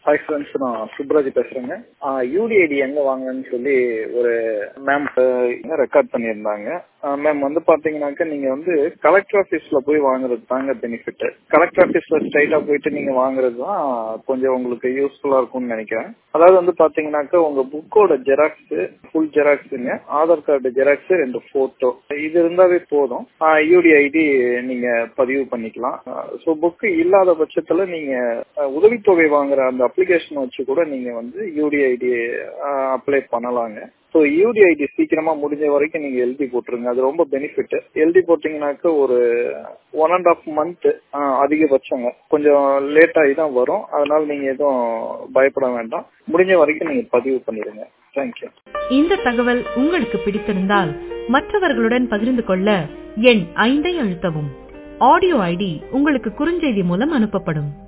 hi friends நான் சுப்ராஜ் பேசுறேங்க UDID எங்க வாங்கன்னு சொல்லி ஒரு மேம் ரெக்கார்ட் பண்ணியிருந்தாங்க மேம் வந்து பாத்தீங்கன்னாக்க நீங்க வந்து கலெக்டர் ஆபீஸ்ல போய் வாங்குறது தாங்க பெனிஃபிட் கலெக்டர் ஆபீஸ்ல ஸ்ட்ரைட்டா போயிட்டு நீங்க வாங்குறது தான் கொஞ்சம் உங்களுக்கு யூஸ்ஃபுல்லா இருக்கும்னு நினைக்கிறேன் அதாவது வந்து பாத்தீங்கன்னாக்க உங்க புக்கோட ஜெராக்ஸ் ஃபுல் ஜெராக்ஸுங்க ஆதார் கார்டு ஜெராக்ஸ் ரெண்டு போட்டோ இது இருந்தாவே போதும் யூடிஐடி நீங்க பதிவு பண்ணிக்கலாம் ஸோ புக்கு இல்லாத பட்சத்துல நீங்க உதவித்தொகை வாங்குற அந்த அப்ளிகேஷன் வச்சு கூட நீங்க வந்து யூடிஐடி அப்ளை பண்ணலாங்க ஸோ யூடிஐடி சீக்கிரமா முடிஞ்ச வரைக்கும் நீங்க எழுதி போட்டுருங்க அது ரொம்ப பெனிஃபிட் எழுதி போட்டீங்கன்னாக்க ஒரு ஒன் அண்ட் ஆஃப் மந்த் அதிகபட்சங்க கொஞ்சம் லேட் ஆகி தான் வரும் அதனால நீங்க எதுவும் பயப்பட வேண்டாம் முடிஞ்ச வரைக்கும் நீங்க பதிவு பண்ணிடுங்க தேங்க்யூ இந்த தகவல் உங்களுக்கு பிடித்திருந்தால் மற்றவர்களுடன் பகிர்ந்து கொள்ள எண் ஐந்தை அழுத்தவும் ஆடியோ ஐடி உங்களுக்கு குறுஞ்செய்தி மூலம் அனுப்பப்படும்